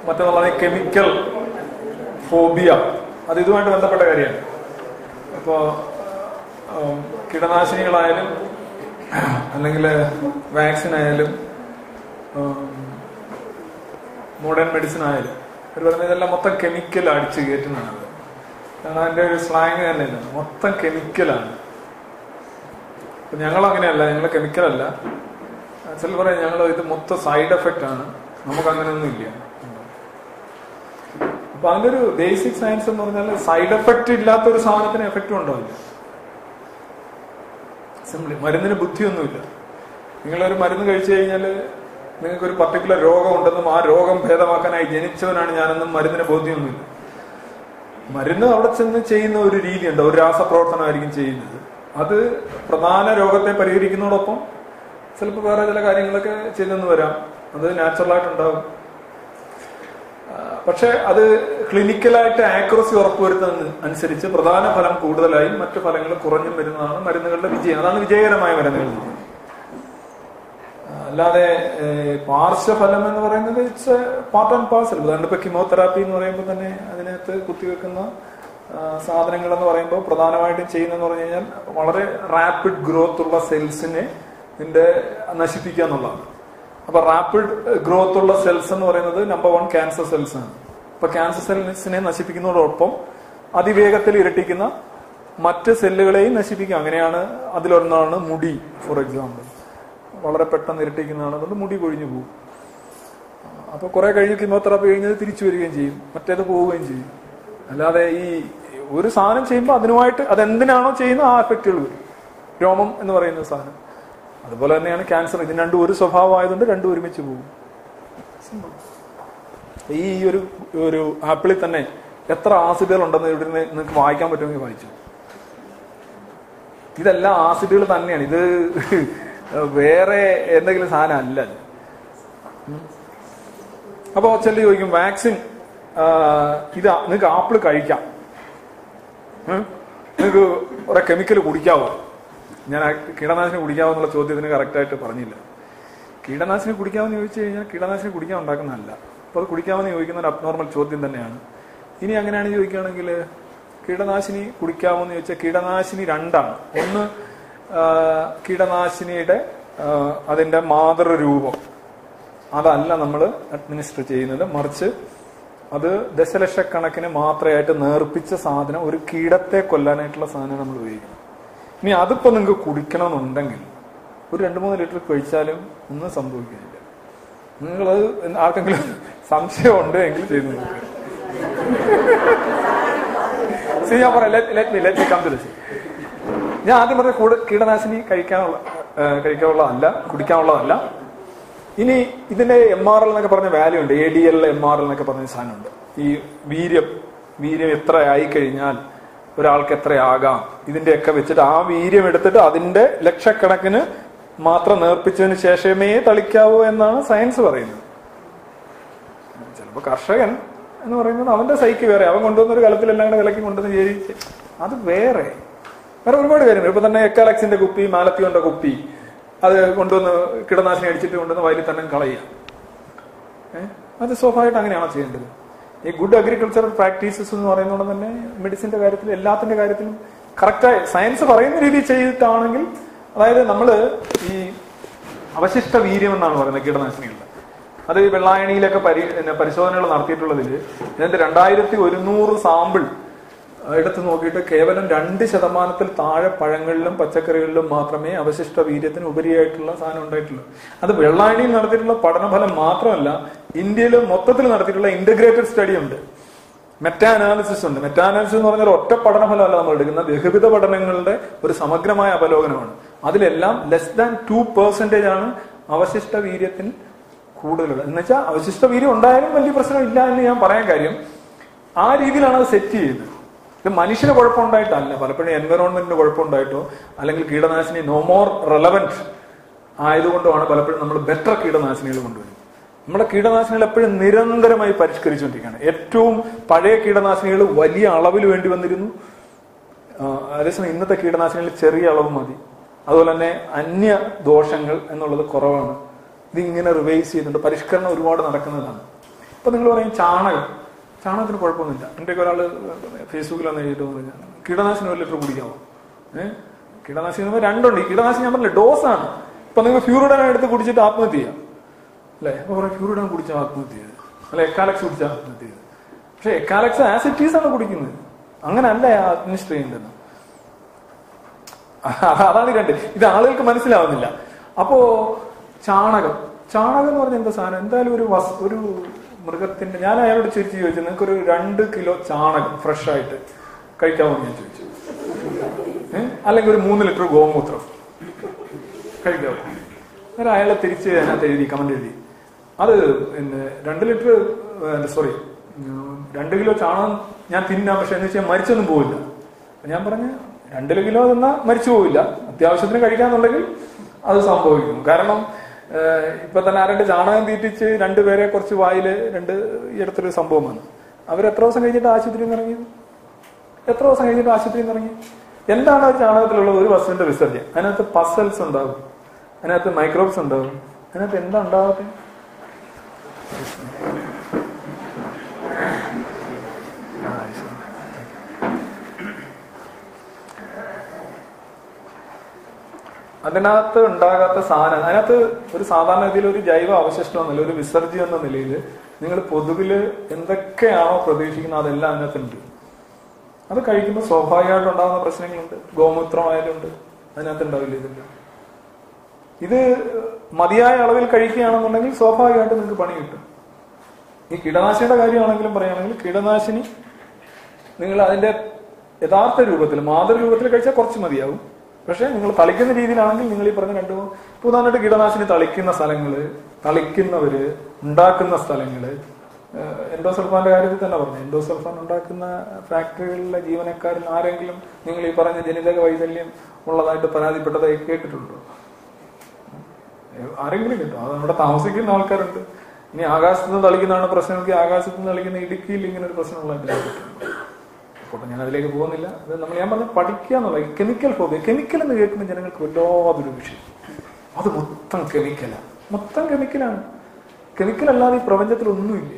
മറ്റൊന്നുള്ളത് chemical phobia അത് ഇതുമായിട്ട് ബന്ധപ്പെട്ട കാര്യമാണ് ഇപ്പോ ഉം, കീടനാശിനികളായാലും അല്ലെങ്കിൽ വാക്സിൻ ആയാലും മോഡേൺ മെഡിസിൻ ആയാലും ഒരു പറയുന്നത് ഇതെല്ലാം മൊത്തം കെമിക്കൽ അടിച്ച് കയറ്റുന്നതാണ് കാരണം അതിന്റെ ഒരു സ്ലാങ് തന്നെ ഇതാണ് മൊത്തം കെമിക്കലാണ് അപ്പൊ ഞങ്ങൾ അങ്ങനെയല്ല ഞങ്ങൾ കെമിക്കൽ അല്ല ചിലർ പറയാം ഞങ്ങൾ ഇത് മൊത്തം സൈഡ് എഫക്റ്റ് ആണ് നമുക്ക് അങ്ങനെയൊന്നും ഇല്ല അപ്പൊ അതിന്റെ ഒരു ബേസിക് സയൻസ് എന്ന് പറഞ്ഞാൽ സൈഡ് എഫക്റ്റ് ഇല്ലാത്ത ഒരു സാധനത്തിന് എഫക്റ്റും ഉണ്ടാവില്ല സിംപ്ലി മരുന്നിന് ബുദ്ധിയൊന്നുമില്ല നിങ്ങളൊരു മരുന്ന് കഴിച്ചു കഴിഞ്ഞാൽ നിങ്ങൾക്ക് ഒരു പർട്ടിക്കുലർ രോഗം ഉണ്ടെന്നും ആ രോഗം ഭേദമാക്കാനായി ജനിച്ചവനാണ് ഞാനെന്നും മരുന്നിന് ബോധ്യമൊന്നുമില്ല മരുന്ന് അവിടെ ചെന്ന് ചെയ്യുന്ന ഒരു രീതിയുണ്ട് ഒരു രാസപ്രവർത്തനമായിരിക്കും ചെയ്യുന്നത് അത് പ്രധാന രോഗത്തെ പരിഹരിക്കുന്നതോടൊപ്പം ചിലപ്പോൾ വേറെ ചില കാര്യങ്ങളൊക്കെ ചെയ്തെന്ന് വരാം അത് നാച്ചുറലായിട്ടുണ്ടാവും ആ, പക്ഷെ അത് ക്ലിനിക്കലായിട്ട് ആക്യുറസി ഉറപ്പുവരുത്തുന്ന അനുസരിച്ച് പ്രധാന ഫലം കൂടുതലായും മറ്റു ഫലങ്ങൾ കുറഞ്ഞും വരുന്നതാണ് മരുന്നുകളുടെ വിജയം അതാണ് വിജയകരമായ മരുന്നുകൾ എന്ന് പറയുന്നത്. ആ, അല്ലാതെ ഏഹ്, പാർശ്വഫലം എന്ന് പറയുന്നത് ഇറ്റ്സ് പാർട്ട് ആൻഡ് പാർസൽ ഉദാഹരണം ഇപ്പൊ കിമോതെറാപ്പി എന്ന് പറയുമ്പോൾ തന്നെ അതിനകത്ത് കുത്തിവെക്കുന്ന ആ, സാധനങ്ങൾ എന്ന് പറയുമ്പോൾ പ്രധാനമായിട്ടും ചെയ്യുന്നതെന്ന് പറഞ്ഞു കഴിഞ്ഞാൽ വളരെ റാപ്പിഡ് ഗ്രോത്ത് ഉള്ള സെൽസിനെ ഇതിന്റെ നശിപ്പിക്കുക എന്നുള്ളതാണ് അപ്പൊ റാപ്പിഡ് ഗ്രോത്ത് ഉള്ള സെൽസ് എന്ന് പറയുന്നത് നമ്പർ വൺ ക്യാൻസർ സെൽസ് ആണ് അപ്പൊ ക്യാൻസർ സെൽസിനെ നശിപ്പിക്കുന്നതോടൊപ്പം അതിവേഗത്തിൽ ഇരട്ടിക്കുന്ന മറ്റ് സെല്ലുകളെയും നശിപ്പിക്കുക അങ്ങനെയാണ് അതിലൊന്നാണ് മുടി ഫോർ എക്സാമ്പിൾ വളരെ പെട്ടെന്ന് ഇരട്ടിക്കുന്നതാണ് അതുകൊണ്ട് മുടി കൊഴിഞ്ഞു പോകും അപ്പൊ കുറെ കഴിഞ്ഞ് കീമോതെറാപ്പി കഴിഞ്ഞത് തിരിച്ചു വരികയും ചെയ്യും മറ്റേത് പോവുകയും ചെയ്യും അല്ലാതെ ഈ ഒരു സാധനം ചെയ്യുമ്പോൾ അതിനുമായിട്ട് അതെന്തിനാണോ ചെയ്യുന്നത് ആ എഫക്റ്റുകൾ വരും രോമം എന്ന് പറയുന്ന സാധനം അതുപോലെ തന്നെയാണ് ക്യാൻസർ ഇതിന് രണ്ടും ഒരു സ്വഭാവമായതുകൊണ്ട് രണ്ടും ഒരുമിച്ച് പോകും Simple. ഈ ഒരു ഒരു ആപ്പിളിൽ തന്നെ എത്ര ആസിഡുകൾ ഉണ്ടെന്ന് ഇവിടെ നിന്ന് നിങ്ങൾക്ക് വായിക്കാൻ പറ്റുമെങ്കിൽ വായിച്ചു ഇതെല്ലാം ആസിഡുകൾ തന്നെയാണ് ഇത് വേറെ എന്തെങ്കിലും സാധനം അല്ല ഇത്. ഉം. അപ്പൊ ചെല്ലി ചോദിക്കും വാക്സിൻ ഇതാ നിങ്ങൾക്ക് ആപ്പിൾ കഴിക്കാം ഉം? നിങ്ങൾക്ക് കുറെ കെമിക്കൽ കുടിക്കാവോ ഞാൻ ആ കീടനാശിനി കുടിക്കാവോ എന്നുള്ള ചോദ്യത്തിന് കറക്റ്റായിട്ട് പറഞ്ഞില്ല കീടനാശിനി കുടിക്കാമെന്ന് ചോദിച്ചു കഴിഞ്ഞാൽ കീടനാശിനി കുടിക്കാൻ ഉണ്ടാക്കുന്നതല്ല അപ്പൊ അത് കുടിക്കാമെന്ന് ചോദിക്കുന്ന ഒരു അബ്നോർമൽ ചോദ്യം തന്നെയാണ് ഇനി അങ്ങനെയാണ് ചോദിക്കുകയാണെങ്കിൽ കീടനാശിനി കുടിക്കാമെന്ന് ചോദിച്ചാൽ കീടനാശിനി രണ്ടാണ് ഒന്ന് ആ, കീടനാശിനിയുടെ ആ, അതിന്റെ മാതൃരൂപം അതല്ല നമ്മൾ അഡ്മിനിസ്റ്റർ ചെയ്യുന്നത് മറിച്ച് അത് ദശലക്ഷക്കണക്കിന് മാത്രമായിട്ട് നേർപ്പിച്ച സാധനം ഒരു കീടത്തെ കൊല്ലാനായിട്ടുള്ള സാധനം നമ്മൾ ഉപയോഗിക്കണം ഇനി അതിപ്പോ നിങ്ങൾക്ക് കുടിക്കണമെന്നുണ്ടെങ്കിൽ ഒരു രണ്ട് മൂന്ന് ലിറ്റർ കഴിച്ചാലും ഒന്നും സംഭവിക്കുന്നില്ല നിങ്ങളത് ആർക്കെങ്കിലും സംശയം ഉണ്ട് എങ്കിൽ ചെയ്തു നോക്കുക See, ഞാൻ പറയാം let me let me come to this ഞാൻ ആദ്യം പറഞ്ഞ കൂടെ കീടനാശിനി കഴിക്കാനുള്ള ആ, കഴിക്കാനുള്ളതല്ല കുടിക്കാനുള്ളതല്ല ഇനി ഇതിന്റെ എം ആർ എൽ എന്നൊക്കെ പറഞ്ഞ വാല്യൂ ഉണ്ട് A D L M R L എന്നൊക്കെ പറഞ്ഞ സാധനമുണ്ട് ഈ വീര്യം വീര്യം എത്ര ആയി കഴിഞ്ഞാൽ ഒരാൾക്ക് എത്രയാകാം ഇതിന്റെയൊക്കെ വെച്ചിട്ട് ആ വീര്യം എടുത്തിട്ട് അതിന്റെ ലക്ഷക്കണക്കിന് മാത്രം നേർപ്പിച്ചതിന് ശേഷമേ തളിക്കാവൂ എന്നാണ് സയൻസ് പറയുന്നത് ചിലപ്പോ കർഷകൻ എന്ന് പറയുന്നത് അവന്റെ സൈക്ക് വേറെ അവൻ കൊണ്ടുവന്ന ഒരു കലത്തിലെല്ലാം കൂടെ വിലക്കി കൊണ്ടുവന്ന് ചേരി അത് വേറെ വേറെ ഒരുപാട് കാര്യങ്ങൾ ഇപ്പൊ തന്നെ എക്കാലക്സിന്റെ കുപ്പി മാലത്തിയോന്റെ കുപ്പി അത് കൊണ്ടുവന്ന് കീടനാശിനി അടിച്ചിട്ട് കൊണ്ടുവന്ന് വയലിൽ തന്നെ കളയുക ഏഹ് അത് സ്വാഭാവികമായിട്ട് അങ്ങനെയാണോ ചെയ്യേണ്ടത് ഈ ഗുഡ് അഗ്രികൾച്ചറൽ പ്രാക്ടീസസ് എന്ന് പറയുന്നത് തന്നെ മെഡിസിന്റെ കാര്യത്തിൽ എല്ലാത്തിന്റെ കാര്യത്തിലും കറക്റ്റായി സയൻസ് പറയുന്ന രീതിയിൽ ചെയ്തിട്ടാണെങ്കിൽ അതായത് നമ്മള് ഈ അവശിഷ്ട വീര്യം എന്നാണ് പറയുന്നത് കീടനാശിനികളുടെ അത് ഈ വെള്ളായണിയിലൊക്കെ പരി പിന്നെ പരിശോധനകൾ നടത്തിയിട്ടുള്ളതിൽ ഇതിന്റെ രണ്ടായിരത്തി ഒരുന്നൂറ് സാമ്പിൾ എടുത്ത് നോക്കിയിട്ട് കേവലം രണ്ട് ശതമാനത്തിൽ താഴെ പഴങ്ങളിലും പച്ചക്കറികളിലും മാത്രമേ അവശിഷ്ട വീര്യത്തിന് ഉപരിയായിട്ടുള്ള സാധനം ഉണ്ടായിട്ടുള്ളൂ അത് വെള്ളായണിയിൽ നടത്തിയിട്ടുള്ള പഠനഫലം മാത്രമല്ല ഇന്ത്യയിൽ മൊത്തത്തിൽ നടത്തിയിട്ടുള്ള ഇന്റഗ്രേറ്റഡ് സ്റ്റഡി ഉണ്ട് മെറ്റാ അനാലിസിസ് ഉണ്ട് മെറ്റാ അനാലിസിസ് എന്ന് പറഞ്ഞാൽ ഒറ്റ പഠനഫലമല്ല നമ്മൾ എടുക്കുന്ന ബഹുവിധ പഠനങ്ങളുടെ ഒരു സമഗ്രമായ അവലോകനമാണ് അതിലെല്ലാം ലെസ് ദാൻ ടു പെർസെന്റേജ് ആണ് അവശിഷ്ട വീര്യത്തിന് കൂടുതലുള്ളത് എന്ന് വെച്ചാൽ അവശിഷ്ട വീര്യം ഉണ്ടായാലും വലിയ പ്രശ്നമില്ല എന്ന് ഞാൻ പറയാൻ കാര്യം ആ രീതിയിലാണ് അത് സെറ്റ് ചെയ്യുന്നത് ഇത് മനുഷ്യന് കുഴപ്പമുണ്ടായിട്ടല്ല പലപ്പോഴും എൻവയോൺമെന്റിന് കുഴപ്പമുണ്ടായിട്ടോ അല്ലെങ്കിൽ കീടനാശിനി നോ മോർ റെലവൻറ്റ് ആയതുകൊണ്ടുമാണ് പലപ്പോഴും നമ്മൾ ബെറ്റർ കീടനാശിനികൾ കൊണ്ടുവരുന്നത് നമ്മുടെ കീടനാശിനികൾ എപ്പോഴും നിരന്തരമായി പരിഷ്കരിച്ചുകൊണ്ടിരിക്കുകയാണ് ഏറ്റവും പഴയ കീടനാശിനികൾ വലിയ അളവിൽ വേണ്ടി വന്നിരുന്നു ആ, അതേസമയം ഇന്നത്തെ കീടനാശിനികൾ ചെറിയ അളവ് മതി അതുപോലെ തന്നെ അന്യ ദോഷങ്ങൾ എന്നുള്ളത് കുറവാണ് ഇതിങ്ങനെ റിവൈസ് ചെയ്യുന്നുണ്ട് പരിഷ്കരണം ഒരുപാട് നടക്കുന്നതാണ് അപ്പൊ നിങ്ങൾ പറയും ചാണകം ചാണകത്തിന് കുഴപ്പമൊന്നുമില്ല എന്റെയൊക്കെ ഒരാള് ഫേസ്ബുക്കിൽ വന്ന് എഴുതിയിട്ട് പറഞ്ഞു കീടനാശിനി ഒരു ലിറ്റർ കുടിക്കാമോ ഏഹ് കീടനാശിനി എന്ന് പറയുമ്പോൾ രണ്ടുണ്ട് ഈ കീടനാശിനി ഞാൻ പറഞ്ഞില്ല ഡോസാണ് ഇപ്പൊ നിങ്ങൾ ഫ്യൂറിഡൻ എടുത്ത് കുടിച്ചിട്ട് ആത്മഹത്യ ചെയ്യാം അല്ലെ അപ്പൊ പറയാം ഫ്യൂറിഡൻ കുടിച്ചാൽ ആത്മഹത്യ ചെയ്ത് അല്ലെ എക്കാലക്സ് കുടിച്ചാൽ ആത്മഹത്യ ചെയ്ത് പക്ഷെ എക്കാലക്സ് ആസിറ്റീസ് ആണ് കുടിക്കുന്നത് അങ്ങനല്ല അഡ്മിനിസ്റ്റർ ചെയ്യേണ്ടത് അതാണ് ഈ രണ്ട് ഇത് ആളുകൾക്ക് മനസ്സിലാവുന്നില്ല അപ്പോ ചാണകം ചാണകം എന്ന് പറഞ്ഞ എന്താ സാധനം എന്തായാലും ഒരു വസ് ഒരു മൃഗത്തിന്റെ ഞാൻ അയാളോട് ചോദിച്ചു ചോദിച്ചു നിങ്ങൾക്ക് ഒരു രണ്ട് കിലോ ചാണകം ഫ്രഷ് ആയിട്ട് കഴിക്കാമോ എന്ന് ഞാൻ ചോദിച്ചു ഏഹ് അല്ലെങ്കിൽ ഒരു മൂന്ന് ലിറ്റർ ഗോമൂത്രം കഴിക്കാമോ അന്നേരം അയാളെ തിരിച്ച് അതിനകത്ത് എഴുതി കമന്റ് എഴുതി അത് പിന്നെ രണ്ട് ലിറ്റർ സോറി രണ്ട് കിലോ ചാണകം ഞാൻ തിന്നാം പക്ഷെ എന്ന് വെച്ചാൽ മരിച്ചൊന്നും പോവില്ല അപ്പൊ ഞാൻ പറഞ്ഞു രണ്ട് കിലോ തിന്നാൽ മരിച്ചു പോവില്ല അത്യാവശ്യത്തിന് കഴിക്കാന്നുണ്ടെങ്കിൽ അത് സംഭവിക്കും കാരണം ഏഹ്, ഇപ്പൊ തന്നെ ആരുടെ ചാണകം തീറ്റിച്ച് രണ്ടുപേരെ കുറച്ച് വായില് രണ്ട് ഈ അടുത്തൊരു സംഭവമാണ് അവർ എത്ര ദിവസം കഴിഞ്ഞിട്ട് ആശുപത്രിയിൽ നിന്ന് ഇറങ്ങിയത് എത്ര ദിവസം കഴിഞ്ഞിട്ട് ആശുപത്രിയിൽ നിന്ന് ഇറങ്ങി എന്താണ് ആ ചാണകത്തിലുള്ള ഒരു വസ്തുവിന്റെ വിസർജ്യം അതിനകത്ത് പസൽസ് ഉണ്ടാകും അതിനകത്ത് മൈക്രോബ്സ് ഉണ്ടാകും അതിനകത്ത് എന്താ ഉണ്ടാകാത്തത് അതിനകത്ത് ഉണ്ടാകാത്ത സാധനം അതിനകത്ത് ഒരു സാധാരണ രീതിയിൽ ഒരു ജൈവ അവശിഷ്ടം എന്നല്ല ഒരു വിസർജ്യം എന്ന നിലയിൽ നിങ്ങൾ പൊതുവില് എന്തൊക്കെയാണോ പ്രതീക്ഷിക്കുന്നത് അതെല്ലാം അതിനകത്തുണ്ട് അത് കഴിക്കുമ്പോൾ സ്വാഭാവികമായിട്ട് ഉണ്ടാകുന്ന പ്രശ്നങ്ങളുണ്ട് ഗോമൂത്രമായാലും ഉണ്ട് അതിനകത്ത് ഉണ്ടാവില്ല ഇതെല്ലാം ഇത് മതിയായ അളവിൽ കഴിക്കുകയാണെന്നുണ്ടെങ്കിൽ സ്വാഭാവികമായിട്ട് നിങ്ങൾക്ക് പണി കിട്ടും ഈ കീടനാശിനിയുടെ കാര്യമാണെങ്കിലും പറയുകയാണെങ്കിൽ കീടനാശിനി നിങ്ങൾ അതിന്റെ യഥാർത്ഥ രൂപത്തിൽ മാതൃരൂപത്തിൽ കഴിച്ചാൽ കുറച്ച് മതിയാവും പക്ഷെ നിങ്ങൾ തളിക്കുന്ന രീതിയിലാണെങ്കിൽ നിങ്ങൾ ഈ പറഞ്ഞ രണ്ടു ഇപ്പൊ ഉദാഹരണമായിട്ട് കീടനാശിനി തളിക്കുന്ന സ്ഥലങ്ങള് തളിക്കുന്നവര് ഉണ്ടാക്കുന്ന സ്ഥലങ്ങള് ഏഹ് എൻഡോസൾഫാന്റെ കാര്യത്തിൽ തന്നെ പറഞ്ഞു എൻഡോസൾഫാൻ ഉണ്ടാക്കുന്ന ഫാക്ടറികളിലെ ജീവനക്കാരിൽ ആരെങ്കിലും നിങ്ങൾ ഈ പറഞ്ഞ ജനിതക വൈകല്യം ഉള്ളതായിട്ട് പരാതിപ്പെട്ടതായി കേട്ടിട്ടുണ്ടോ ആരെങ്കിലും കിട്ടും അത് അവിടെ താമസിക്കുന്ന ആൾക്കാരുണ്ട് ഇനി ആകാശത്ത് നിന്ന് തളിക്കുന്നതാണ് പ്രശ്നമെങ്കിൽ ആകാശത്ത് നിന്ന് തളിക്കുന്ന ഇടുക്കിയിൽ ഇങ്ങനെ ഒരു പ്രശ്നമുള്ളതായിട്ട് പോട്ടെ ഞാൻ അതിലേക്ക് പോകുന്നില്ല അത് നമ്മൾ ഞാൻ പറഞ്ഞ പഠിക്കുക എന്നുള്ള കെമിക്കൽ ഫോബിയ കെമിക്കൽ എന്ന് കേൾക്കുന്ന ജനങ്ങൾക്ക് വല്ലാതൊരു വിഷയം അത് മൊത്തം കെമിക്കലാണ് മൊത്തം കെമിക്കലാണ് കെമിക്കൽ അല്ലാതെ ഈ പ്രപഞ്ചത്തിൽ ഒന്നുമില്ല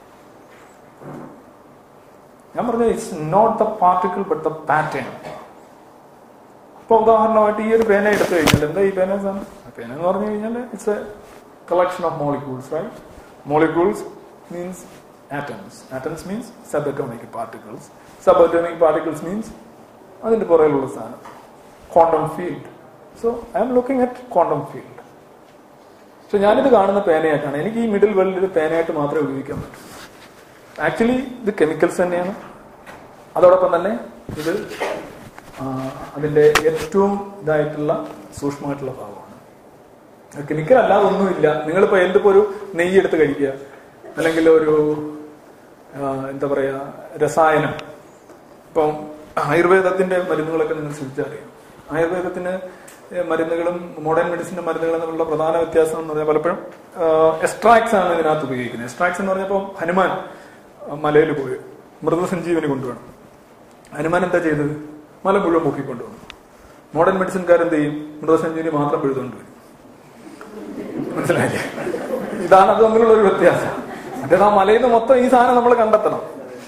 ഞാൻ പറഞ്ഞ it's not the particle but the pattern ഇപ്പൊ ഉദാഹരണമായിട്ട് ഈ ഒരു പേന എടുത്തു കഴിഞ്ഞാൽ എന്താ ഈ പേന സാധനം പേന എന്ന് പറഞ്ഞു കഴിഞ്ഞാൽ it's a collection of molecules right molecules means atoms atoms means subatomic particles subatomic particles means അതിന്റെ പുറകിലുള്ള സാധനം quantum field so I'm looking at quantum field പക്ഷെ ഞാനിത് കാണുന്ന പേനയായിട്ടാണ് എനിക്ക് ഈ മിഡിൽ വേൾഡിൽ ഇത് പേനയായിട്ട് മാത്രമേ ഉപയോഗിക്കാൻ പറ്റൂ ആക്ച്വലി ഇത് കെമിക്കൽസ് തന്നെയാണ് അതോടൊപ്പം തന്നെ ഇത് ആ, അതിന്റെ ഏറ്റവും ഇതായിട്ടുള്ള സൂക്ഷ്മമായിട്ടുള്ള ഭാഗമാണ് കെമിക്കൽ അല്ലാതെ ഒന്നുമില്ല നിങ്ങളിപ്പോ എന്തിപ്പോ ഒരു നെയ്യ് എടുത്ത് കഴിക്കുക അല്ലെങ്കിൽ ഒരു ആ, എന്താ പറയാ രസായനം ഇപ്പം ആയുർവേദത്തിന്റെ മരുന്നുകളൊക്കെ നിങ്ങൾ ശ്രദ്ധിച്ചറിയാം ആയുർവേദത്തിന് മരുന്നുകളും മോഡേൺ മെഡിസിന്റെ മരുന്നുകളും തമ്മിലുള്ള പ്രധാന വ്യത്യാസം എന്ന് പറഞ്ഞാൽ പലപ്പോഴും എക്സ്ട്രാക്ട്സ് ആണ് ഇതിനകത്ത് ഉപയോഗിക്കുന്നത് എക്സ്ട്രാക്ട്സ് എന്ന് പറഞ്ഞപ്പോൾ ഹനുമാൻ മലയിൽ പോയി മൃതസഞ്ജീവനി കൊണ്ടുവേണം ഹനുമാൻ എന്താ ചെയ്തത് മല മുഴുവൻ പൊക്കിക്കൊണ്ടുവന്നു മോഡേൺ മെഡിസിൻകാർ എന്ത് ചെയ്യും മൃതസഞ്ജീവനി മാത്രം പിഴുതുകൊണ്ട് വരും മനസ്സിലായില്ലേ ഇതാണ് അത് തമ്മിലുള്ള ഒരു വ്യത്യാസം മറ്റേത് ആ മലയിൽ നിന്ന് മൊത്തം ഈ സാധനം നമ്മൾ കണ്ടെത്തണം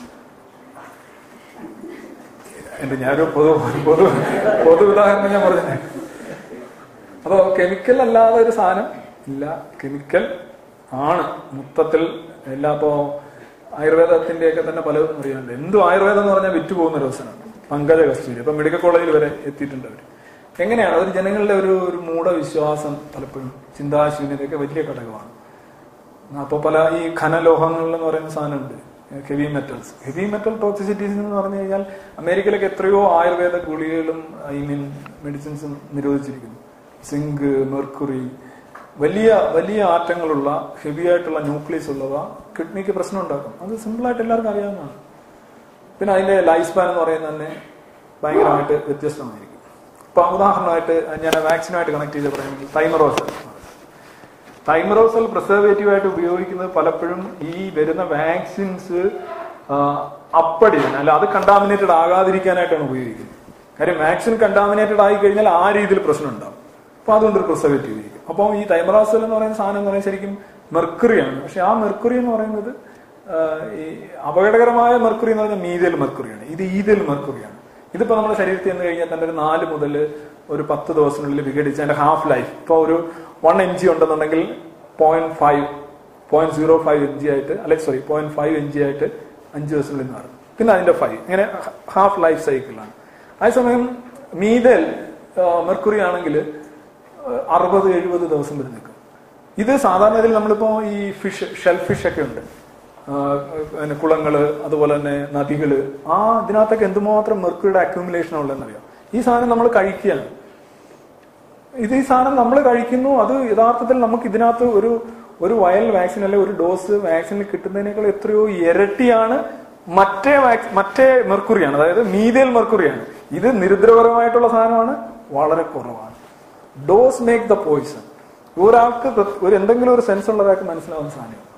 എന്റെ ഞാനൊരു പൊതു പൊതു പൊതു ഉദാഹരണം ഞാൻ പറഞ്ഞേ അപ്പോ കെമിക്കൽ അല്ലാതെ ഒരു സാധനം ഇല്ല കെമിക്കൽ ആണ് മൊത്തത്തിൽ എല്ലാ ഇപ്പോ ആയുർവേദത്തിന്റെ ഒക്കെ തന്നെ പലതും അറിയാനുണ്ട് എന്തും ആയുർവേദം എന്ന് പറഞ്ഞാൽ വിറ്റ് പോകുന്ന ഒരു അവസരമാണ് പങ്കജ കസ്തൂരി ഇപ്പൊ മെഡിക്കൽ കോളേജിൽ വരെ എത്തിയിട്ടുണ്ട് അവര് എങ്ങനെയാണ് അതൊരു ജനങ്ങളുടെ ഒരു ഒരു മൂഢവിശ്വാസം പലപ്പോഴും ചിന്താശൂന്യതയൊക്കെ വലിയ ഘടകമാണ് അപ്പൊ പല ഈ ഖനലോഹങ്ങൾ എന്ന് പറയുന്ന സാധനമുണ്ട് heavy metals heavy metal toxicities എന്ന് പറഞ്ഞു കഴിഞ്ഞാൽ അമേരിക്കയിലൊക്കെ എത്രയോ ആയുർവേദ ഗുളികകളും ഐ മീൻ മെഡിസിൻസും നിരോധിച്ചിരിക്കുന്നു സിങ്ക് മെർക്കുറി വലിയ വലിയ ആറ്റങ്ങളുള്ള ഹെവി ആയിട്ടുള്ള ന്യൂക്ലിയസ് ഉള്ളവ കിഡ്നിക്ക് പ്രശ്നം ഉണ്ടാക്കും അത് സിമ്പിൾ ആയിട്ട് എല്ലാവർക്കും അറിയാവുന്നതാണ് പിന്നെ അതിന്റെ ലൈഫ് സ്പാൻ എന്ന് പറയുന്നത് തന്നെ ഭയങ്കരമായിട്ട് വ്യത്യസ്തമായിരിക്കും ഇപ്പൊ ഉദാഹരണമായിട്ട് ഞാൻ വാക്സിനുമായിട്ട് കണക്ട് ചെയ്ത് പറയുന്നത് തൈമറോസൽ തൈമറോസൽ പ്രിസർവേറ്റീവ് ആയിട്ട് ഉപയോഗിക്കുന്നത് പലപ്പോഴും ഈ വരുന്ന വാക്സിൻസ് അപ്പടി തന്നെ അല്ല അത് കണ്ടാമിനേറ്റഡ് ആകാതിരിക്കാനായിട്ടാണ് ഉപയോഗിക്കുന്നത് കാര്യം വാക്സിൻ കണ്ടാമിനേറ്റഡ് ആയി കഴിഞ്ഞാൽ ആ രീതിയിൽ പ്രശ്നം ഉണ്ടാവും അപ്പൊ അതുകൊണ്ടൊരു പ്രിസർവേറ്റീവ് ഉപയോഗിക്കും അപ്പോൾ ഈ തൈമറാസൽ എന്ന് പറയുന്ന സാധനം എന്ന് പറയുന്നത് ശരിക്കും മെർക്കുറിയാണ് പക്ഷെ ആ മെർക്കുറി എന്ന് പറയുന്നത് ആ, ഈ അപകടകരമായ മെർക്കുറി എന്ന് പറഞ്ഞാൽ മീതൽ മെർക്കുറിയാണ് ഇത് ഈതൽ മെർക്കുറിയാണ് ഇതിപ്പോ നമ്മുടെ ശരീരത്തിൽ നിന്ന് കഴിഞ്ഞാൽ തന്നെ ഒരു നാല് മുതൽ ഒരു പത്ത് ദിവസത്തിനുള്ളിൽ വിഘടിച്ച് അതിന്റെ ഹാഫ് ലൈഫ് ഇപ്പൊ ഒരു വൺ എം ജി ഉണ്ടെന്നുണ്ടെങ്കിൽ point five point zero five M G ആയിട്ട് അല്ലെ sorry point five M G ആയിട്ട് അഞ്ച് ദിവസത്തിനുള്ളിൽ മാറും പിന്നെ അതിന്റെ ഫൈവ് ഇങ്ങനെ ഹാഫ് ലൈഫ് സൈക്കിളാണ് അതേസമയം മീതൽ മെർക്കുറി ആണെങ്കിൽ അറുപത് എഴുപത് ദിവസം വരെ നിൽക്കും ഇത് സാധാരണ ഇതിൽ നമ്മളിപ്പോ ഈ ഫിഷ് ഷെൽ ഫിഷ് ഒക്കെ ഉണ്ട് ആ, പിന്നെ കുളങ്ങള് അതുപോലെ തന്നെ നദികള് ആ ഇതിനകത്തൊക്കെ എന്തുമാത്രം മെർക്കുറിയുടെ അക്യൂമുലേഷൻ ഉള്ളതെന്നറിയാം ഈ സാധനം നമ്മൾ കഴിക്കുകയാണ് ഇത് ഈ സാധനം നമ്മൾ കഴിക്കുന്നു അത് യഥാർത്ഥത്തിൽ നമുക്ക് ഇതിനകത്ത് ഒരു ഒരു വയൽ വാക്സിൻ അല്ലെ ഒരു ഡോസ് വാക്സിനിൽ കിട്ടുന്നതിനേക്കാൾ എത്രയോ ഇരട്ടിയാണ് മറ്റേ വാക്സ് മറ്റേ മെർക്കുറിയാണ് അതായത് മീതേൽ മെർക്കുറിയാണ് ഇത് നിരുദ്രപരമായിട്ടുള്ള സാധനമാണ് വളരെ കുറവാണ് ഡോസ് മേക്ക് ദ പോയിസൺ ഒരാൾക്ക് പ്ര- ഒരു എന്തെങ്കിലും ഒരു സെൻസ് ഉള്ള ഒരാൾക്ക് മനസ്സിലാവുന്ന സാധനം